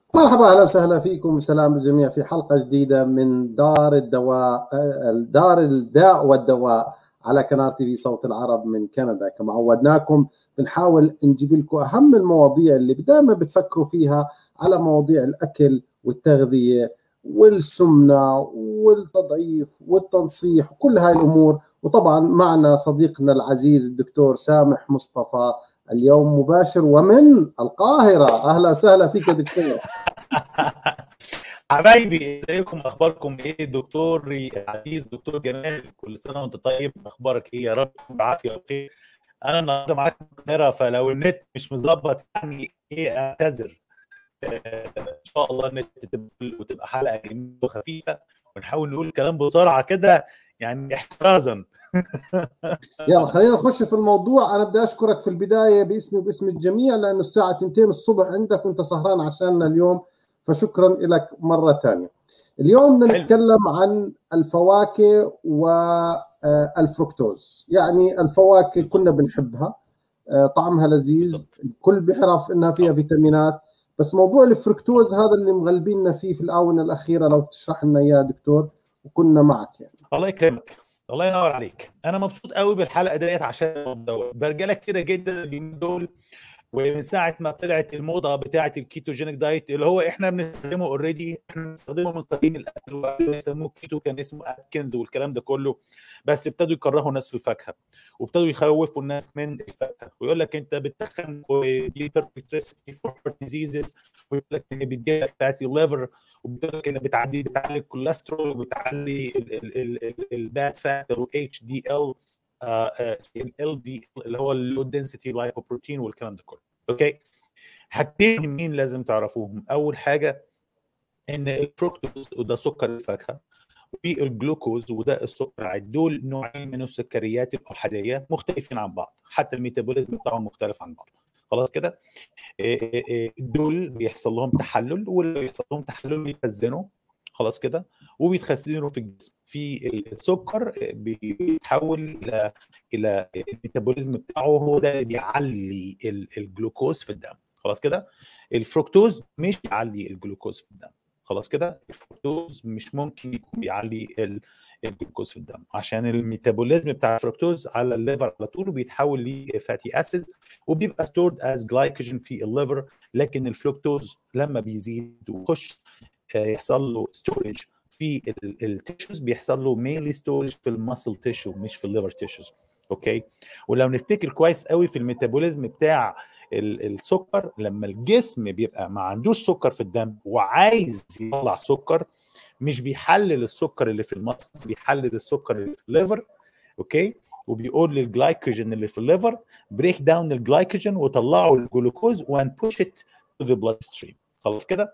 مرحبا اهلا وسهلا فيكم سلام الجميع في حلقه جديده من دار الدواء دار الداء والدواء على قناه تي في صوت العرب من كندا كما عودناكم بنحاول نجيب لكم اهم المواضيع اللي دائما بتفكروا فيها على مواضيع الاكل والتغذيه والسمنه والتضعيف والتنصيح وكل هاي الامور وطبعا معنا صديقنا العزيز الدكتور سامح مصطفى اليوم مباشر ومن القاهرة أهلا وسهلا فيك يا دكتور حبايبي ازيكم اخباركم ايه دكتور عزيز دكتور جمال كل سنه وانت طيب اخبارك ايه يا رب بعافيه وخير انا النهارده معاك من القاهره فلو النت مش مظبط يعني ايه اعتذر ان شاء الله النت تبقى وتبقى حلقه جميله وخفيفه ونحاول نقول الكلام بسرعه كده يعني احترازا يلا خلينا نخش في الموضوع انا بدي اشكرك في البدايه باسمي وباسم الجميع لانه الساعه 2 الصبح عندك وانت سهران عشاننا اليوم فشكرا لك مره ثانيه اليوم بدنا نتكلم عن الفواكه والفركتوز يعني الفواكه كنا بنحبها طعمها لذيذ الكل بيعرف انها فيها فيتامينات بس موضوع الفركتوز هذا اللي مغلبيننا فيه في الاونه الاخيره لو تشرح لنا اياه دكتور وكنا معك يعني الله يكرمك الله ينور عليك انا مبسوط قوي بالحلقه ديت عشان برجاله كتيره جدا اليومين دول ومن ساعه ما طلعت الموضه بتاعه الكيتوجينيك دايت اللي هو احنا بنستخدمه اوريدي احنا بنستخدمه من قديم الازل بيسموه كيتو كان اسمه اتكنز والكلام ده كله بس ابتدوا يكرهوا الناس في الفاكهه وابتدوا يخوفوا الناس من الفاكهه ويقول لك انت بتدخن ودي فور ديزيزز ويقول لك ان بيدي لك فاتي ليفر وبيقول لك ان بتعدي بتعلي الكوليسترول وبتعلي الباد فات الاتش دي ال ال دي اللي هو اللو دنسيتي لايبوبروتين والكلام ده كله اوكي حاجتين مهمين لازم تعرفوهم اول حاجه ان الفركتوز وده سكر الفاكهه والجلوكوز وده السكر العادي دول نوعين من السكريات الاحاديه مختلفين عن بعض حتى الميتابوليزم بتاعهم مختلف عن بعض خلاص كده دول بيحصل لهم تحلل واللي بيحصل لهم تحلل بيتخزنوا خلاص كده وبيتخزنوا في الجسم في السكر بيتحول الى الى الميتابوليزم بتاعه هو ده اللي بيعلي الجلوكوز في الدم خلاص كده الفركتوز مش بيعلي الجلوكوز في الدم خلاص كده الفركتوز مش ممكن يكون بيعلي الجلوكوز في الدم عشان الميتابوليزم بتاع الفركتوز على الليفر على طول بيتحول لفاتي اسيد وبيبقى ستورد از جلايكوجين في الليفر لكن الفركتوز لما بيزيد ويخش يحصل له ستورج في التيشوز بيحصل له مينلي ستورج في المسل تيشو مش في الليفر تيشوز اوكي ولو نفتكر كويس قوي في الميتابوليزم بتاع السكر لما الجسم بيبقى ما عندوش سكر في الدم وعايز يطلع سكر مش بيحلل السكر اللي في المصل بيحلل السكر اللي في الليفر اوكي وبيقول للجلايكوجين اللي في الليفر بريك داون الجلايكوجين وطلعوا الجلوكوز وان بوش ات تو ذا بلاد ستريم خلاص كده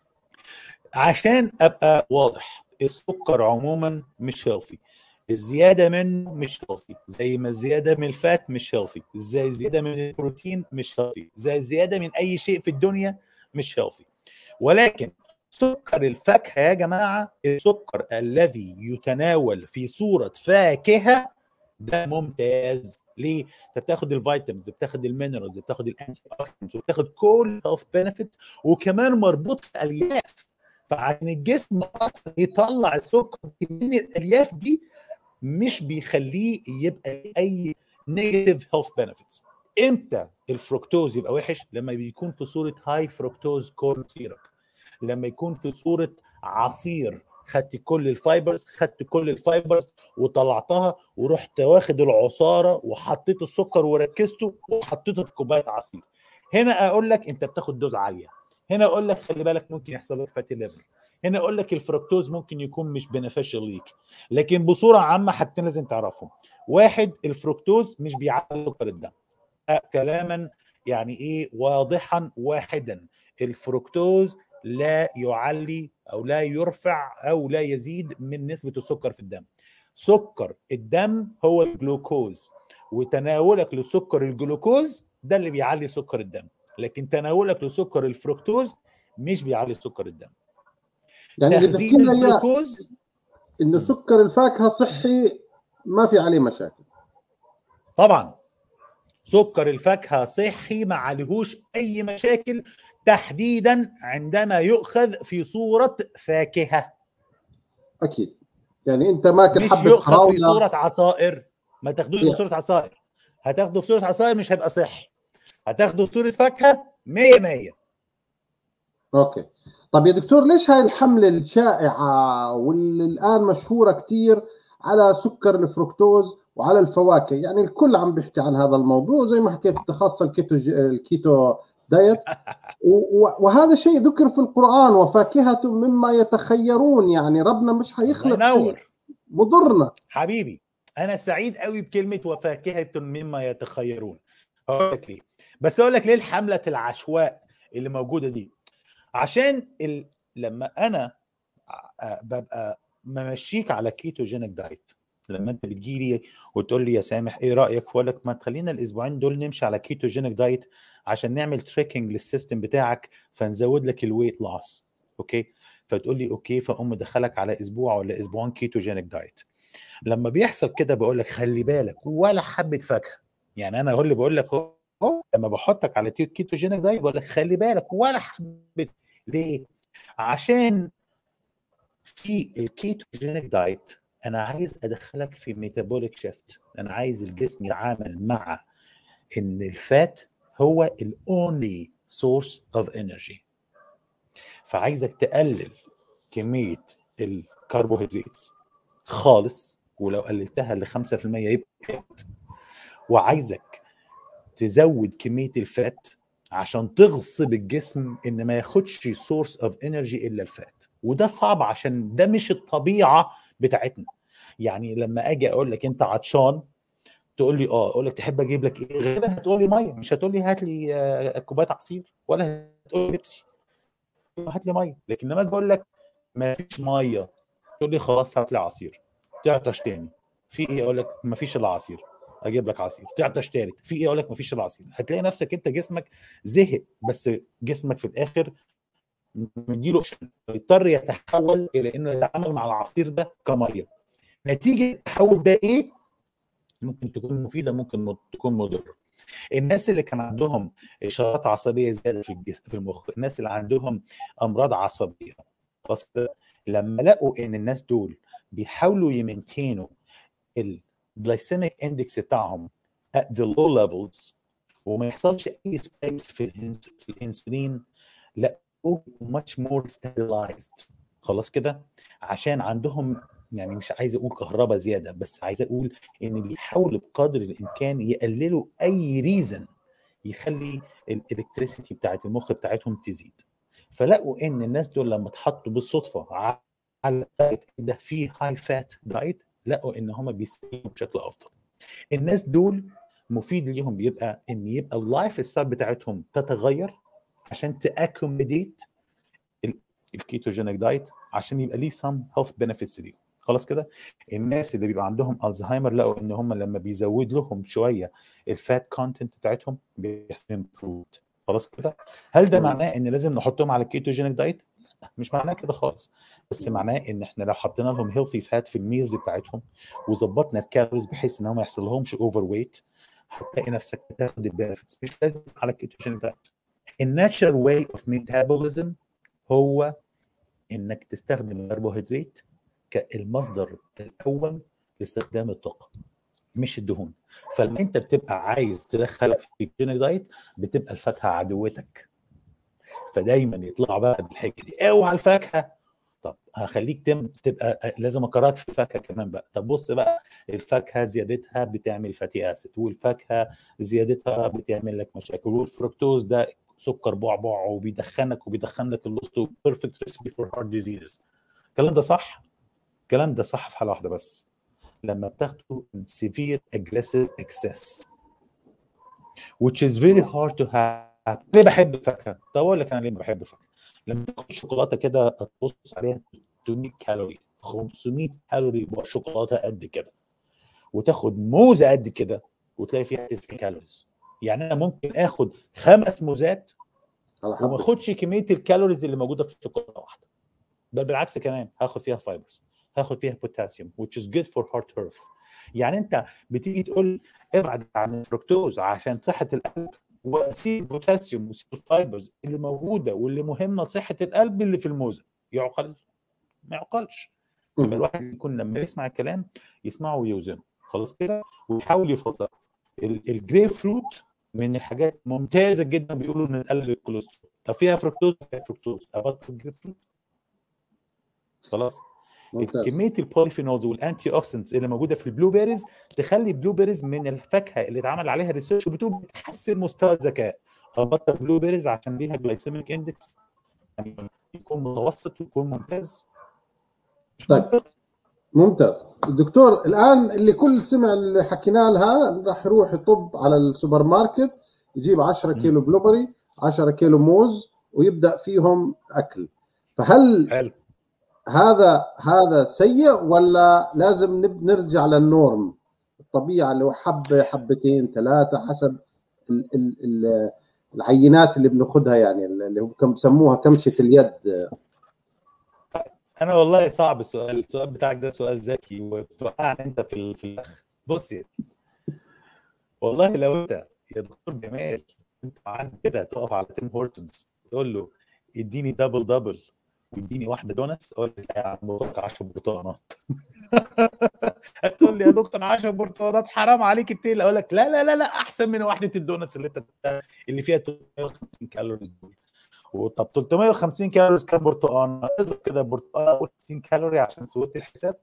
عشان ابقى واضح السكر عموما مش هيلثي الزياده منه مش هيلثي زي ما الزياده من الفات مش هيلثي زي الزياده من البروتين مش هيلثي زي الزياده من اي شيء في الدنيا مش هيلثي ولكن سكر الفاكهه يا جماعه السكر الذي يتناول في صوره فاكهه ده ممتاز ليه؟ انت بتاخد الفيتامينز بتاخد المينرالز بتاخد الانتي اوكسيدنتس وبتاخد كل هيلث بنفيتس وكمان مربوط بالياف فعشان الجسم اصلا يطلع السكر من الالياف دي مش بيخليه يبقى اي نيجاتيف هيلث بنفيتس امتى الفركتوز يبقى وحش لما بيكون في صوره هاي فركتوز كورن سيرب لما يكون في صوره عصير خدت كل الفايبرز خدت كل الفايبرز وطلعتها ورحت واخد العصاره وحطيت السكر وركزته وحطيته في كوبايه عصير هنا اقول لك انت بتاخد دوز عاليه هنا اقول لك خلي بالك ممكن يحصل لك فاتي ليفر هنا اقول لك الفركتوز ممكن يكون مش بنفيشال ليك لكن بصوره عامه حاجتين لازم تعرفهم واحد الفركتوز مش بيعلي سكر الدم أه كلاما يعني ايه واضحا واحدا الفركتوز لا يعلي او لا يرفع او لا يزيد من نسبه السكر في الدم سكر الدم هو الجلوكوز وتناولك لسكر الجلوكوز ده اللي بيعلي سكر الدم لكن تناولك لسكر الفركتوز مش بيعلي سكر الدم يعني تخزين الجلوكوز انه سكر الفاكهه صحي ما في عليه مشاكل طبعا سكر الفاكهه صحي ما عليهوش اي مشاكل تحديدا عندما يؤخذ في صوره فاكهه اكيد يعني انت ماكل مش حبه يؤخذ في فراوله صوره عصائر ما تاخدوش في Yeah. صوره عصائر هتاخده في صوره عصائر مش هيبقى صحي هتاخده في صوره فاكهه 100 100 اوكي طب يا دكتور ليش هاي الحمله الشائعه واللي الان مشهوره كثير على سكر الفركتوز وعلى الفواكه يعني الكل عم بيحكي عن هذا الموضوع زي ما حكيت خاصه الكيتو الكيتو دايت و- و- وهذا شيء ذكر في القرآن وفاكهة مما يتخيرون يعني ربنا مش الله حيخلق شيء ينور مضرنا حبيبي انا سعيد قوي بكلمه وفاكهه مما يتخيرون هقول لك ليه بس اقول لك ليه الحمله العشواء اللي موجوده دي عشان ال... لما انا ع- ببقى ممشيك على كيتوجينيك دايت لما انت بتجي لي وتقول لي يا سامح ايه رايك فاقول لك ما تخلينا الاسبوعين دول نمشي على كيتوجينيك دايت عشان نعمل تريكنج للسيستم بتاعك فنزود لك الويت لوس اوكي فتقول لي اوكي فاقوم مدخلك على اسبوع ولا اسبوعين كيتوجينيك دايت لما بيحصل كده بقول لك خلي بالك ولا حبه فاكهه يعني انا هو اللي بقول لك اهو أهو لما بحطك على كيتوجينيك دايت بقول لك خلي بالك ولا حبه ليه؟ عشان في الكيتوجينيك دايت انا عايز ادخلك في ميتابوليك شيفت انا عايز الجسم يتعامل مع ان الفات هو الاونلي سورس اوف انرجي فعايزك تقلل كميه الكربوهيدرات خالص ولو قللتها ل 5% يبقى فات وعايزك تزود كميه الفات عشان تغصب الجسم ان ما ياخدش سورس اوف انرجي الا الفات وده صعب عشان ده مش الطبيعه بتاعتنا يعني لما اجي اقول لك انت عطشان تقول لي اه اقول لك تحب اجيب لك ايه غالبا هتقول لي ميه مش هتقول لي هات لي آه، كوبايه عصير ولا هتقول لي بيبسي هات لي ميه لكن لما اجي اقول لك ما فيش ميه تقول لي خلاص هات لي عصير تعطش تاني في ايه اقول لك ما فيش الا عصير اجيب لك عصير تعطش تالت في ايه اقول لك ما فيش الا عصير هتلاقي نفسك انت جسمك زهق بس جسمك في الاخر مديله اوبشن يضطر يتحول الى انه يتعامل مع العصير ده كميه نتيجه التحول ده ايه ممكن تكون مفيده ممكن تكون مضره الناس اللي كان عندهم اشارات عصبيه زياده في الجسم في المخ الناس اللي عندهم امراض عصبيه خلاص كده لما لقوا ان الناس دول بيحاولوا يمنتينوا الجلايسيميك اندكس بتاعهم at the low levels وما يحصلش اي سبايكس في الإنس- في الانسولين لقوه much more stabilized خلاص كده عشان عندهم يعني مش عايز اقول كهرباء زياده بس عايز اقول ان بيحاولوا بقدر الامكان يقللوا اي ريزن يخلي الالكتريسيتي بتاعت المخ بتاعتهم تزيد فلقوا ان الناس دول لما اتحطوا بالصدفه على دايت ده فيه هاي فات دايت لقوا ان هم بيستجيبوا بشكل افضل الناس دول مفيد ليهم بيبقى ان يبقى اللايف ستايل بتاعتهم تتغير عشان تاكوميديت الكيتوجينيك دايت عشان يبقى ليه سام هيلث بنفيتس ليهم خلاص كده الناس اللي بيبقى عندهم الزهايمر لقوا ان هم لما بيزود لهم شويه الفات كونتنت بتاعتهم بيحسن خلاص كده هل ده معناه ان لازم نحطهم على الكيتوجينيك دايت لا، مش معناه كده خالص بس معناه ان احنا لو حطينا لهم هيلثي فات في الميلز بتاعتهم وظبطنا الكالوريز بحيث ان هم ما يحصل لهمش اوفر ويت هتلاقي نفسك بتاخد البنفيتس مش لازم على الكيتوجينيك دايت الناتشرال واي اوف ميتابوليزم هو انك تستخدم الكربوهيدرات كالمصدر الاول لاستخدام الطاقه مش الدهون فلما انت بتبقى عايز تدخلك في الكيتوجينيك دايت بتبقى الفاكهه عدوتك فدايما يطلع بقى بالحكي دي اوعى الفاكهه طب هخليك تم تبقى لازم اقرات في الفاكهه كمان بقى طب بص بقى الفاكهه زيادتها بتعمل فاتي اسيد والفاكهه زيادتها بتعمل لك مشاكل والفركتوز ده سكر بعبع وبيدخنك وبيدخن لك اللوستو بيرفكت ريسبي فور هارت ديزيز الكلام ده صح الكلام ده صح في حاله واحده بس لما بتاخده in severe aggressive excess which is very hard to have ليه بحب الفاكهه؟ طب اقول لك انا ليه بحب الفاكهه لما تاخد شوكولاته كده تبص عليها 300 كالوري 500 كالوري شوكولاته قد كده وتاخد موزه قد كده وتلاقي فيها 90 كالوريز يعني انا ممكن اخد خمس موزات على وما حد اخدش كميه الكالوريز اللي موجوده في الشوكولاته واحده بل بالعكس كمان هاخد فيها فايبرز هاخد فيها بوتاسيوم which is good for heart health يعني انت بتيجي تقول ابعد عن الفركتوز عشان صحه القلب وسيل البوتاسيوم وسيل الفايبرز اللي موجوده واللي مهمه لصحه القلب اللي في الموزه يعقل ما يعقلش يبقى الواحد يكون لما يسمع الكلام يسمعه ويوزنه خلاص كده ويحاول يفضل الجريب فروت من الحاجات ممتازه جدا بيقولوا ان تقلل الكوليسترول طب فيها فركتوز فيها فركتوز ابطل الجريب فروت خلاص ممتاز. كميه البوليفينولز والانتي اوكسيدنتس اللي موجوده في البلو بيريز تخلي البلو بيريز من الفاكهه اللي اتعمل عليها ريسيرش وبتقول بتحسن مستوى الذكاء ابطل بلو بيريز عشان ليها جلايسيميك اندكس يعني يكون متوسط ويكون ممتاز مش طيب. منطقي. ممتاز الدكتور الان اللي كل سمع اللي حكيناه لها راح يروح يطب على السوبر ماركت يجيب 10 كيلو بلوبري 10 كيلو موز ويبدا فيهم اكل فهل حلو هذا هذا سيء ولا لازم نب- نرجع للنورم الطبيعه اللي هو حبه حبتين ثلاثه حسب ال ال ال العينات اللي بناخذها يعني اللي هو كم بسموها كمشه اليد انا والله صعب السؤال السؤال بتاعك ده سؤال ذكي وتوقعني انت في ال... في الأخ. بص يا سيدي. والله لو انت يا دكتور جمال انت عندك كده تقف على تيم هورتونز تقول له اديني دبل دبل واديني واحده دونتس اقول لك يا عم متوقع 10 برتقانات هتقول لي يا دكتور 10 برتقانات حرام عليك التيل اقول لك لا لا لا لا احسن من واحده الدونتس اللي انت اللي فيها 350 كالوريز دول وطب 350 كالوريز كام برتقانه؟ اضرب كده برتقانه قول 90 كالوري عشان سويت الحساب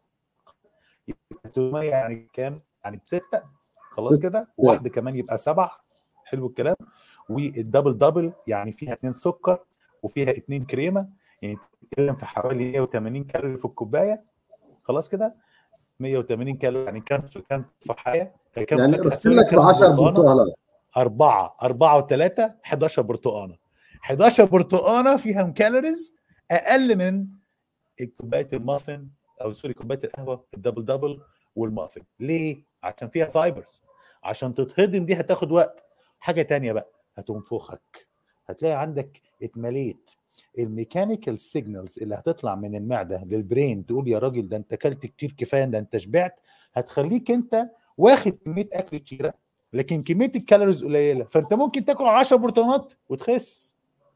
300 يعني كام؟ يعني بسته خلاص ستة. كده وواحده كمان يبقى سبعه حلو الكلام والدبل دبل يعني فيها اثنين سكر وفيها اثنين كريمه يعني بتتكلم في حوالي 180 كالوري في الكوبايه خلاص كده 180 كالوري يعني كام كام تفاحيه كام يعني فاكهة؟ ارسل سوري، لك ب كام 10 برتقانة؟ برتقالات أربعة أربعة وثلاثة 11 برتقانة 11 برتقانة فيها كالوريز أقل من كوباية المافن أو سوري كوباية القهوة الدبل دبل والمافن ليه؟ عشان فيها فايبرز عشان تتهضم دي هتاخد وقت حاجة تانية بقى هتنفخك هتلاقي عندك اتمليت الميكانيكال سيجنالز اللي هتطلع من المعده للبرين تقول يا راجل ده انت اكلت كتير كفايه ده انت شبعت هتخليك انت واخد كميه اكل كتيره لكن كميه الكالوريز قليله فانت ممكن تاكل 10 برتقانات وتخس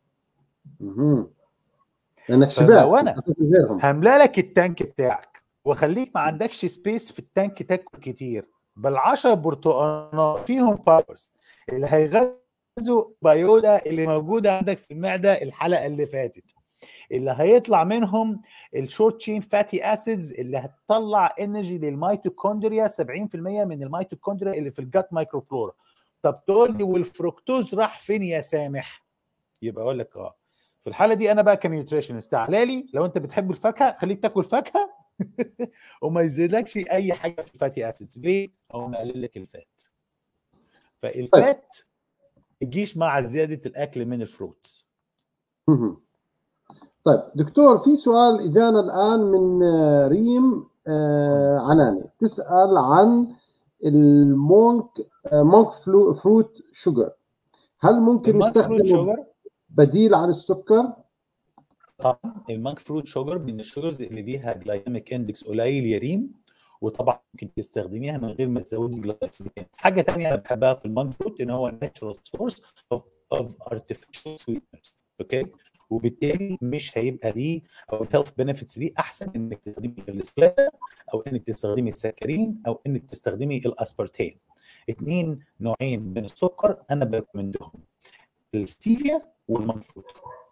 مهم. لانك فلو شبعت أنا حطيت غيرهم هملا لك التانك بتاعك واخليك ما عندكش سبيس في التانك تاكل كتير بل 10 برتقانات فيهم فايبرز اللي هيغذوا بايودا اللي موجوده عندك في المعده الحلقه اللي فاتت اللي هيطلع منهم الشورت تشين فاتي اسيدز اللي هتطلع انرجي للميتوكوندريا 70% من الميتوكوندريا اللي في الجات مايكروفلورا طب تقول لي والفركتوز راح فين يا سامح يبقى اقول لك اه في الحاله دي انا بقى كنيوتريشنست تعالى لي لو انت بتحب الفاكهه خليك تاكل فاكهه وما يزيدلكش اي حاجه في الفاتي اسيدز ليه؟ او مقلل لك الفات فالفات تجيش مع زياده الاكل من الفروتس مهم. طيب دكتور في سؤال اجانا الان من آه، ريم آه، عناني تسال عن المونك آه، مونك فلو فروت شوجر هل ممكن المانك فروت نستخدمه شوجر بديل عن السكر؟ طبعا المانك فروت شوجر من الشوجرز اللي ليها جلايكيميك اندكس قليل يا ريم وطبعا ممكن تستخدميها من غير ما تزودي جلايكيميك حاجه ثانيه انا بحبها في المانك فروت ان هو ناتشورال سورس اوف ارتفيشال سويتنس اوكي وبالتالي مش هيبقى ليه او الهيلث بنفيتس ليه احسن انك تستخدمي السبلاتا او انك تستخدمي السكرين او انك تستخدمي الاسبرتين اثنين نوعين من السكر انا بريكومندهم الستيفيا والمانك فروت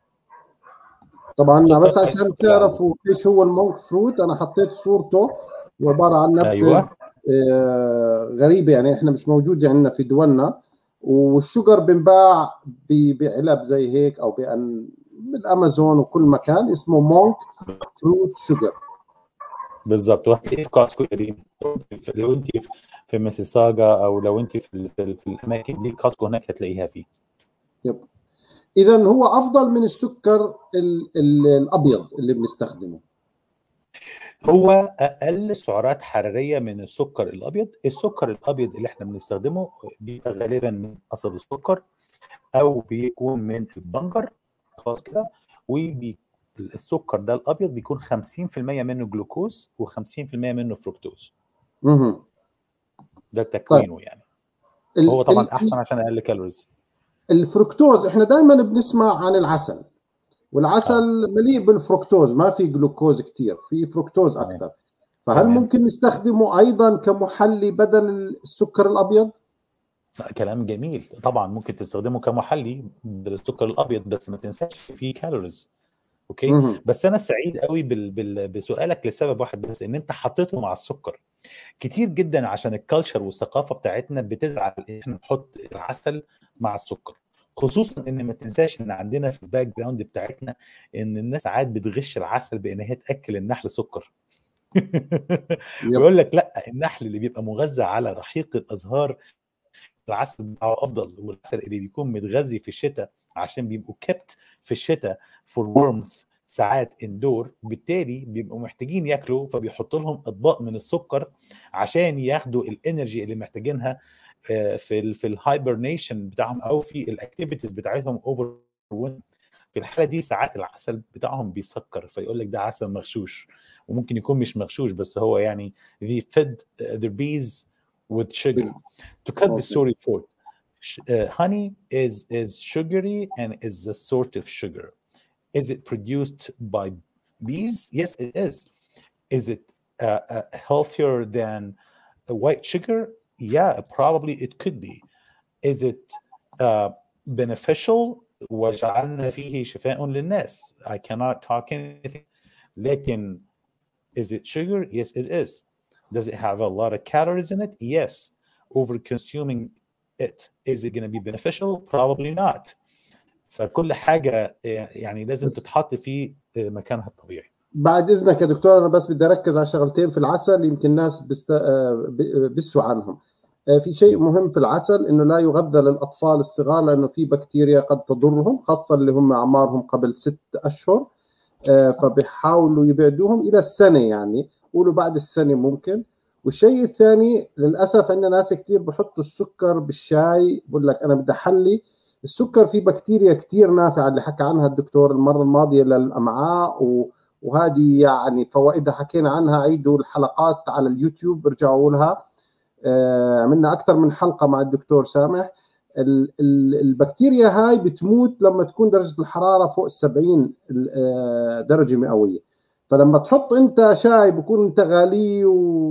طبعا سكر بس أو عشان سكر تعرفوا ايش هو المونك فروت انا حطيت صورته وعباره عن نبته ايوه آه، غريبه يعني احنا مش موجوده عندنا في دولنا والشجر بنباع ب- بعلب زي هيك او بأن بالامازون وكل مكان اسمه مونك فروت شوجر بالظبط وهتلاقيه في كاسكو قريب لو انت في- في ميسيساجا او لو انت في, ال- في, ال- في الاماكن دي كاسكو هناك هتلاقيها فيه اذا هو افضل من السكر ال ال الابيض اللي بنستخدمه هو اقل سعرات حراريه من السكر الابيض السكر الابيض اللي احنا بنستخدمه بيبقى غالبا من قصب السكر او بيكون من البنجر خلاص كده والسكر ده الابيض بيكون 50% منه جلوكوز و50% منه فركتوز مهم. ده تكوينه يعني ال- هو طبعا ال- احسن عشان اقل كالوريز الفركتوز احنا دائما بنسمع عن العسل والعسل مليء بالفركتوز ما في جلوكوز كثير في فركتوز اكثر فهل تمام. ممكن نستخدمه ايضا كمحلي بدل السكر الابيض؟ كلام جميل طبعا ممكن تستخدمه كمحلي بدل السكر الابيض بس ما تنساش فيه كالوريز اوكي مهم. بس انا سعيد قوي بال... بال... بسؤالك لسبب واحد بس ان انت حطيته مع السكر كتير جدا عشان الكالتشر والثقافه بتاعتنا بتزعل ان احنا نحط العسل مع السكر خصوصا ان ما تنساش ان عندنا في الباك جراوند بتاعتنا ان الناس ساعات بتغش العسل بان هي تاكل النحل سكر ويقول لك لا النحل اللي بيبقى مغذى على رحيق الازهار العسل بتاعه افضل والعسل اللي بيكون متغذي في الشتاء عشان بيبقوا كبت في الشتاء فور warmth ساعات اندور بالتالي بيبقوا محتاجين ياكلوا فبيحطوا لهم اطباق من السكر عشان ياخدوا الانرجي اللي محتاجينها آه، في ال في الهايبرنيشن بتاعهم او في الاكتيفيتيز بتاعتهم اوفر في الحاله دي ساعات العسل بتاعهم بيسكر فيقول لك ده عسل مغشوش وممكن يكون مش مغشوش بس هو يعني they fed their bees with sugar to cut the Okay. story short sh- uh, honey is is sugary and is a sort of sugar is it produced by bees yes it is is it uh, uh, healthier than a white sugar yeah probably it could be is it uh, beneficial وجعلنا فيه شفاء للناس I cannot talk anything لكن is it sugar yes it is does it have a lot of calories in it yes over consuming it is it going to be beneficial probably not فكل حاجه يعني لازم بس- تتحط في مكانها الطبيعي بعد اذنك يا دكتور انا بس بدي اركز على شغلتين في العسل يمكن الناس بست... آه، ب- بسوا عنهم آه، في شيء مهم في العسل انه لا يغذى للاطفال الصغار لانه في بكتيريا قد تضرهم خاصه اللي هم اعمارهم قبل ست اشهر آه، فبيحاولوا يبعدوهم الى السنه يعني قولوا بعد السنه ممكن والشيء الثاني للاسف عندنا ناس كثير بحطوا السكر بالشاي بقول لك انا بدي احلي السكر فيه بكتيريا كثير نافعه اللي حكى عنها الدكتور المره الماضيه للامعاء و... وهذه يعني فوائدها حكينا عنها عيدوا الحلقات على اليوتيوب ارجعوا لها آه، عملنا اكثر من حلقه مع الدكتور سامح ال- ال- البكتيريا هاي بتموت لما تكون درجه الحراره فوق ال 70 ال- آه، درجه مئويه فلما تحط انت شاي بكون انت غالي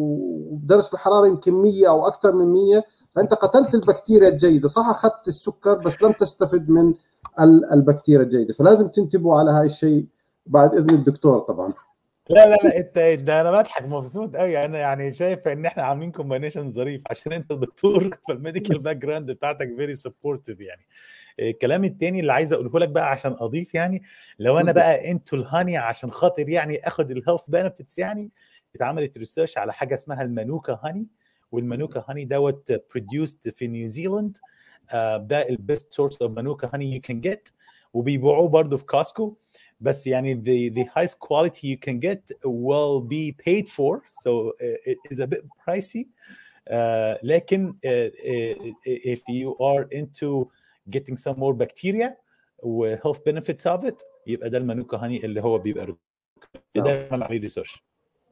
ودرجه الحراره يمكن 100 او اكثر من 100 فانت قتلت البكتيريا الجيده صح اخذت السكر بس لم تستفد من ال- البكتيريا الجيده فلازم تنتبهوا على هاي الشيء بعد اذن الدكتور طبعا لا لا لا انت ده انا بضحك مبسوط قوي انا يعني شايف ان احنا عاملين كومبينيشن ظريف عشان انت دكتور فالميديكال باك جراوند بتاعتك فيري سبورتيف يعني الكلام التاني اللي عايز اقوله لك بقى عشان اضيف يعني لو انا بقى انتو الهاني عشان خاطر يعني اخد الهيلث بنفيتس يعني اتعملت ريسيرش على حاجه اسمها المانوكا هاني والمانوكا هاني دوت بروديوسد في نيوزيلاند آه، ده البيست سورس اوف مانوكا هاني يو كان جيت وبيبيعوه برضه في كاسكو بس يعني the the highest quality you can get will be paid for so uh, it is a bit pricey uh, لكن uh, uh, if you are into getting some more bacteria و health benefits of it يبقى ده المانوكا هاني اللي هو بيبقى نعم. ده عمل عليه ريسيرش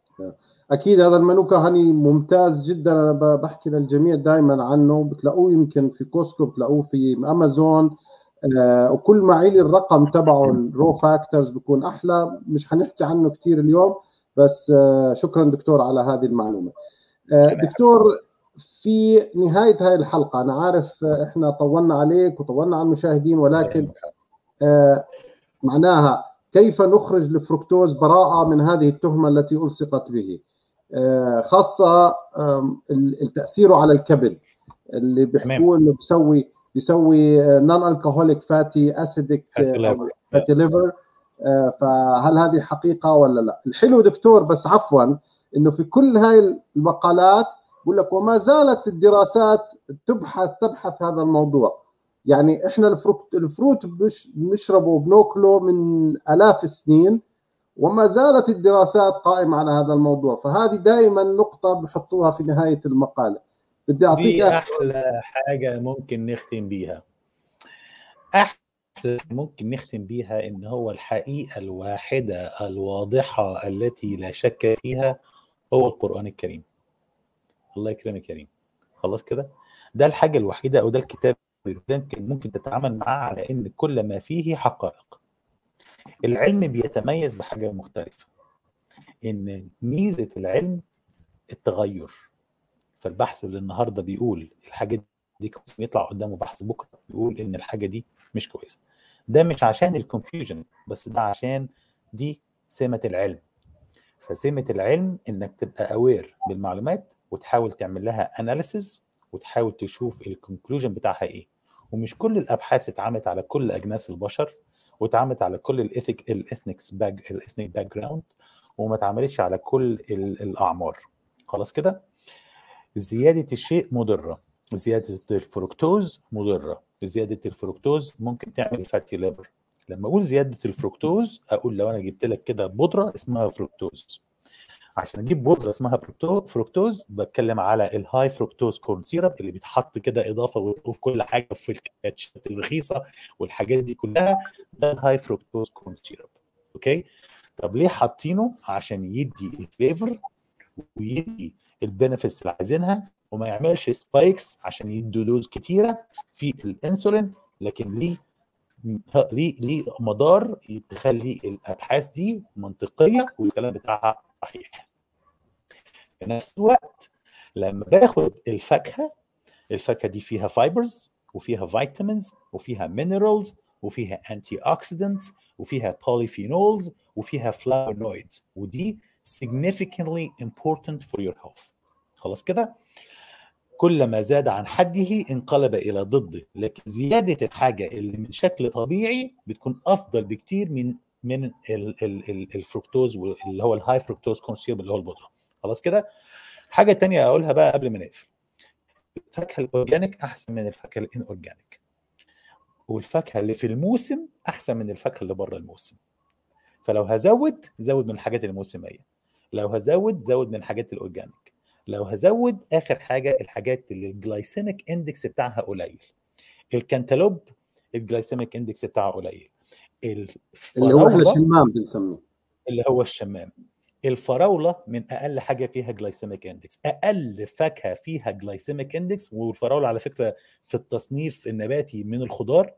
اكيد هذا المانوكا هاني ممتاز جدا انا ب- بحكي للجميع دائما عنه بتلاقوه يمكن في كوسكو بتلاقوه في امازون آه وكل ما عيلي الرقم تبعه الرو فاكتورز بيكون احلى مش حنحكي عنه كثير اليوم بس آه شكرا دكتور على هذه المعلومه آه دكتور في نهايه هذه الحلقه انا عارف آه، احنا طولنا عليك وطولنا على المشاهدين ولكن آه، معناها كيف نخرج الفركتوز براءة من هذه التهمة التي ألصقت به آه، خاصة آم، ال- التأثير على الكبد اللي بيحكوا انه بيسوي بيسوي نون الكهوليك فاتي اسيدك Fatty liver. فاتي ليفر فهل هذه حقيقة ولا لا الحلو دكتور بس عفوا انه في كل هاي المقالات بقول لك وما زالت الدراسات تبحث تبحث هذا الموضوع يعني احنا الفروت الفروت بش بنشربه وبناكله من الاف السنين وما زالت الدراسات قائمه على هذا الموضوع فهذه دائما نقطه بحطوها في نهايه المقاله بدي اعطيك دي آخر- احلى حاجه ممكن نختم بيها احلى ممكن نختم بيها ان هو الحقيقه الواحده الواضحه التي لا شك فيها هو القران الكريم الله يكرمك يا كريم خلاص كده ده الحاجه الوحيده او ده الكتاب يمكن ممكن تتعامل معاه على ان كل ما فيه حقائق العلم بيتميز بحاجه مختلفه ان ميزه العلم التغير فالبحث اللي النهارده بيقول الحاجه دي كويسه يطلع قدامه بحث بكره يقول ان الحاجه دي مش كويسه ده مش عشان الكونفيوجن بس ده عشان دي سمه العلم فسمه العلم انك تبقى اوير بالمعلومات وتحاول تعمل لها اناليسز وتحاول تشوف الكونكلوجن بتاعها ايه ومش كل الابحاث اتعملت على كل اجناس البشر واتعملت على كل الاثيك الاثنكس باك الاثنيك باك جراوند وما اتعملتش على كل الاعمار خلاص كده زياده الشيء مضره زياده الفركتوز مضره زياده الفركتوز ممكن تعمل فاتي ليفر لما اقول زياده الفركتوز اقول لو انا جبت لك كده بودره اسمها فركتوز عشان اجيب بودره اسمها فركتوز بتكلم على الهاي فركتوز كورن سيرب اللي بيتحط كده اضافه وفي كل حاجه في الكاتشات الرخيصه والحاجات دي كلها ده الهاي فركتوز كورن سيرب اوكي طب ليه حاطينه عشان يدي الفليفر ويدي البنفيتس اللي عايزينها وما يعملش سبايكس عشان يدوا دوز كتيره في الانسولين لكن ليه ليه ليه مدار تخلي الابحاث دي منطقيه والكلام بتاعها صحيح في نفس الوقت لما باخد الفاكهه الفاكهه دي فيها فايبرز وفيها فيتامينز وفيها مينرالز وفيها انتي اوكسيدنتس وفيها بوليفينولز وفيها فلافونويدز ودي significantly important for your health خلاص كده كلما زاد عن حده انقلب الى ضده لكن زياده الحاجه اللي من شكل طبيعي بتكون افضل بكتير من من ال ال ال الفركتوز اللي هو الهاي فركتوز كونسيوم اللي هو البودره خلاص كده حاجه تانية اقولها بقى قبل ما نقفل الفاكهه الاورجانيك احسن من الفاكهه الان اورجانيك والفاكهه اللي في الموسم احسن من الفاكهه اللي بره الموسم فلو هزود زود من الحاجات الموسميه لو هزود زود من الحاجات الاورجانيك لو هزود اخر حاجه الحاجات اللي الجلايسيميك اندكس بتاعها قليل الكنتالوب الجلايسيميك اندكس بتاعه قليل اللي هو احنا الشمام بنسميه اللي هو الشمام الفراوله من اقل حاجه فيها جلايسيميك اندكس اقل فاكهه فيها جلايسيميك اندكس والفراوله على فكره في التصنيف النباتي من الخضار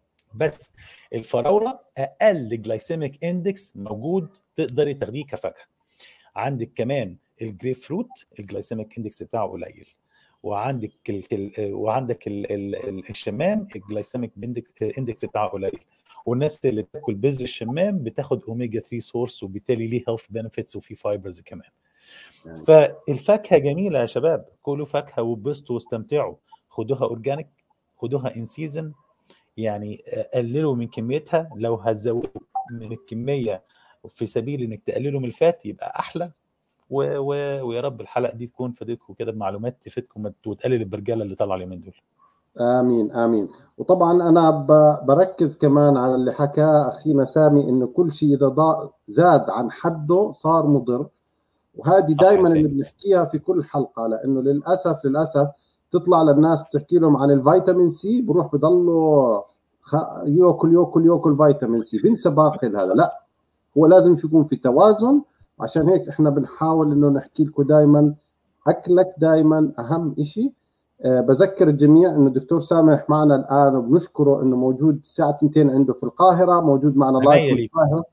بس الفراوله اقل جلايسيميك اندكس موجود تقدري تاخديه كفاكهه عندك كمان الجريب فروت الجلايسيميك اندكس بتاعه قليل وعندك ال وعندك ال ال الشمام الجلايسيميك اندكس بتاعه قليل والناس اللي بتاكل بذر الشمام بتاخد اوميجا 3 سورس وبالتالي ليه هيلث بنفيتس وفي فايبرز كمان يعني. فالفاكهه جميله يا شباب كلوا فاكهه وبسطوا واستمتعوا خدوها اورجانيك خدوها ان سيزون يعني قللوا من كميتها لو هتزودوا من الكميه في سبيل انك تقللوا من الفات يبقى احلى و... و... ويا رب الحلقه دي تكون فادتكم كده بمعلومات تفيدكم وتقلل البرجاله اللي طالعه اليومين دول امين امين وطبعا انا بركز كمان على اللي حكاه اخينا سامي انه كل شيء اذا زاد عن حده صار مضر وهذه دائما اللي بنحكيها في كل حلقه لانه للاسف للاسف تطلع للناس تحكي لهم عن الفيتامين سي بروح بضله ياكل ياكل ياكل فيتامين سي بنسى باقي هذا لا هو لازم يكون في توازن عشان هيك احنا بنحاول انه نحكي لكم دائما اكلك دائما اهم شيء أه بذكر الجميع انه الدكتور سامح معنا الان وبنشكره انه موجود الساعه 2 عنده في القاهره موجود معنا لايف في القاهره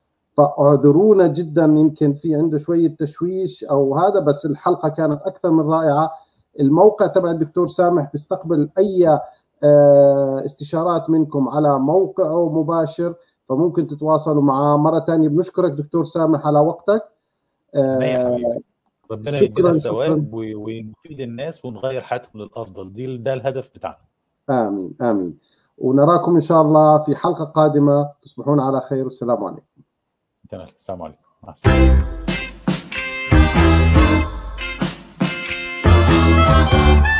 فاعذرونا جدا يمكن في عنده شويه تشويش او هذا بس الحلقه كانت اكثر من رائعه الموقع تبع الدكتور سامح بيستقبل اي استشارات منكم على موقعه مباشر فممكن تتواصلوا معاه مره ثانيه بنشكرك دكتور سامح على وقتك ربنا يدينا الثواب ويفيد الناس ونغير حياتهم للافضل دي ده الهدف بتاعنا امين امين ونراكم ان شاء الله في حلقه قادمه تصبحون على خير والسلام عليكم تمام السلام عليكم مع السلامه